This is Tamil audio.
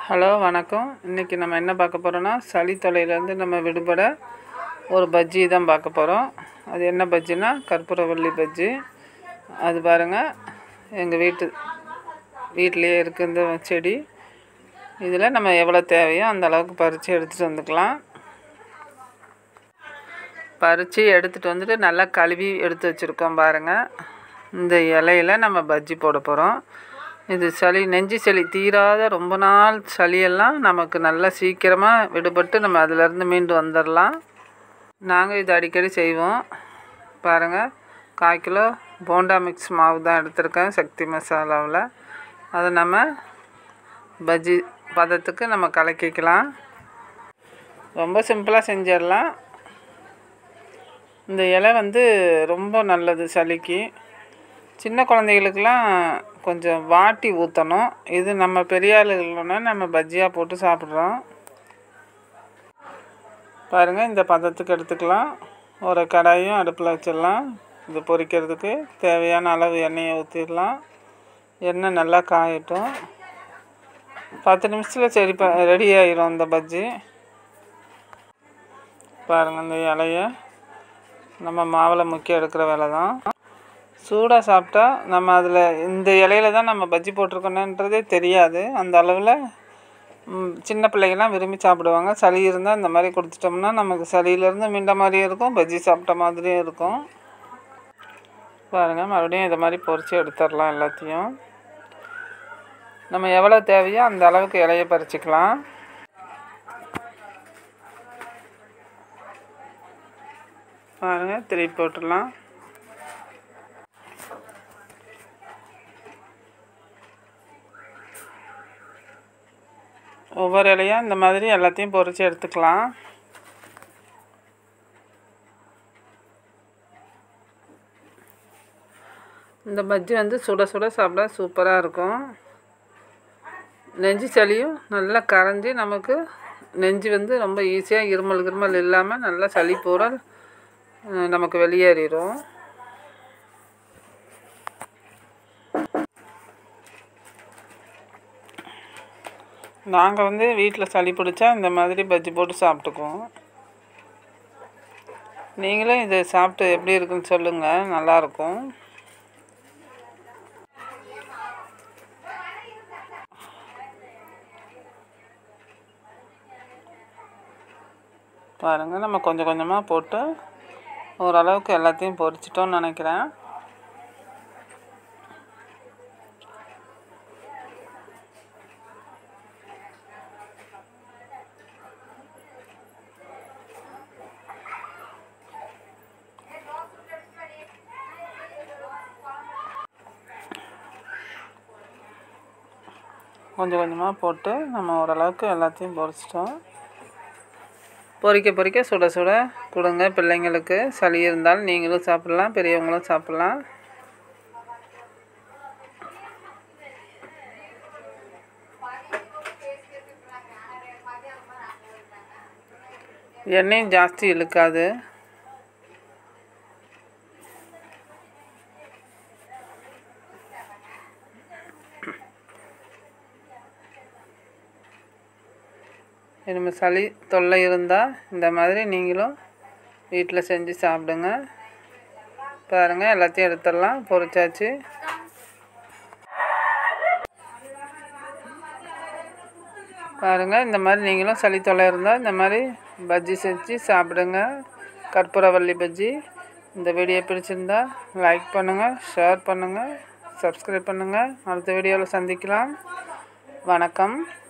ஹலோ வணக்கம் இன்றைக்கி நம்ம என்ன பார்க்க போகிறோன்னா சளி தொல்லையிலேருந்து நம்ம விடுபட ஒரு பஜ்ஜி தான் பார்க்க போகிறோம் அது என்ன பஜ்ஜினா கற்பூரவள்ளி பஜ்ஜி அது பாருங்கள் எங்கள் வீட்டு வீட்டிலேயே இருக்குது இந்த செடி இதில் நம்ம எவ்வளோ தேவையோ அந்த அளவுக்கு பறித்து எடுத்துகிட்டு வந்துக்கலாம் பறித்து எடுத்துகிட்டு வந்துட்டு நல்லா கழுவி எடுத்து வச்சுருக்கோம் பாருங்கள் இந்த இலையில நம்ம பஜ்ஜி போட போகிறோம் இது சளி நெஞ்சு சளி தீராத ரொம்ப நாள் சளியெல்லாம் நமக்கு நல்லா சீக்கிரமாக விடுபட்டு நம்ம அதிலேருந்து மீண்டு வந்துடலாம் நாங்கள் இது அடிக்கடி செய்வோம் பாருங்கள் கால் கிலோ போண்டா மிக்ஸ் மாவு தான் எடுத்திருக்கேன் சக்தி மசாலாவில் அதை நம்ம பஜ்ஜி பதத்துக்கு நம்ம கலக்கிக்கலாம் ரொம்ப சிம்பிளாக செஞ்சிடலாம் இந்த இலை வந்து ரொம்ப நல்லது சளிக்கு சின்ன குழந்தைகளுக்கெல்லாம் கொஞ்சம் வாட்டி ஊற்றணும் இது நம்ம பெரிய ஆளுகள்னா நம்ம பஜ்ஜியாக போட்டு சாப்பிட்றோம் பாருங்கள் இந்த பதத்துக்கு எடுத்துக்கலாம் ஒரு கடாயும் அடுப்பில் வச்சிடலாம் இது பொரிக்கிறதுக்கு தேவையான அளவு எண்ணெயை ஊற்றிடலாம் எண்ணெய் நல்லா காயட்டும் பத்து நிமிஷத்தில் சரி ப ரெடி ஆயிரும் இந்த பஜ்ஜி பாருங்கள் இந்த இலைய நம்ம மாவில் முக்கிய எடுக்கிற வேலை தான் சூடாக சாப்பிட்டா நம்ம அதில் இந்த இலையில தான் நம்ம பஜ்ஜி போட்டிருக்கணுன்றதே தெரியாது அந்த அளவில் ம், சின்ன பிள்ளைங்கள்லாம் விரும்பி சாப்பிடுவாங்க சளி இருந்தால் இந்த மாதிரி கொடுத்துட்டோம்னா நமக்கு சளியிலேருந்து மீண்ட மாதிரியும் இருக்கும் பஜ்ஜி சாப்பிட்ட மாதிரியும் இருக்கும் பாருங்கள் மறுபடியும் இதை மாதிரி பொரித்து எடுத்துடலாம் எல்லாத்தையும் நம்ம எவ்வளோ தேவையோ அந்த அளவுக்கு இலைய பறிச்சுக்கலாம் பாருங்கள் திருப்பி போட்டுடலாம் ஒவ்வொரு இலையாக இந்த மாதிரி எல்லாத்தையும் பொரித்து எடுத்துக்கலாம் இந்த பஜ்ஜி வந்து சுட சுட சாப்பிட சூப்பராக இருக்கும் நெஞ்சு சளியும் நல்லா கரைஞ்சி நமக்கு நெஞ்சு வந்து ரொம்ப ஈஸியாக இருமல் கிருமல் இல்லாமல் நல்லா சளி பூரா அஹ், நமக்கு வெளியேறிடும் நாங்கள் வந்து வீட்டில் சளி பிடிச்சா இந்த மாதிரி பஜ்ஜி போட்டு சாப்பிட்டுக்குவோம் நீங்களும் இதை சாப்பிட்டு எப்படி இருக்குன்னு சொல்லுங்கள் நல்லாயிருக்கும் பாருங்கள் நம்ம கொஞ்சம் கொஞ்சமாக போட்டு ஓரளவுக்கு எல்லாத்தையும் பொரிச்சிட்டோம்னு நினைக்கிறேன் கொஞ்சம் கொஞ்சமாக போட்டு நம்ம ஓரளவுக்கு எல்லாத்தையும் பொரிச்சிட்டோம் பொரிக்க பொரிக்க சுட சுட கொடுங்க பிள்ளைங்களுக்கு சளி இருந்தாலும் நீங்களும் சாப்பிட்லாம் பெரியவங்களும் சாப்பிட்லாம் எண்ணெயும் ஜாஸ்தி இழுக்காது நம்ம சளி தொல்லை இருந்தால் இந்த மாதிரி நீங்களும் வீட்டில் செஞ்சு சாப்பிடுங்க பாருங்கள் எல்லாத்தையும் எடுத்துடலாம் பொரிச்சாச்சு பாருங்கள் இந்த மாதிரி நீங்களும் சளி தொல்லை இருந்தால் இந்த மாதிரி பஜ்ஜி செஞ்சு சாப்பிடுங்க கற்பூரவள்ளி பஜ்ஜி இந்த வீடியோ பிடிச்சிருந்தா லைக் பண்ணுங்கள் ஷேர் பண்ணுங்கள் சப்ஸ்கிரைப் பண்ணுங்கள் அடுத்த வீடியோவில் சந்திக்கலாம் வணக்கம்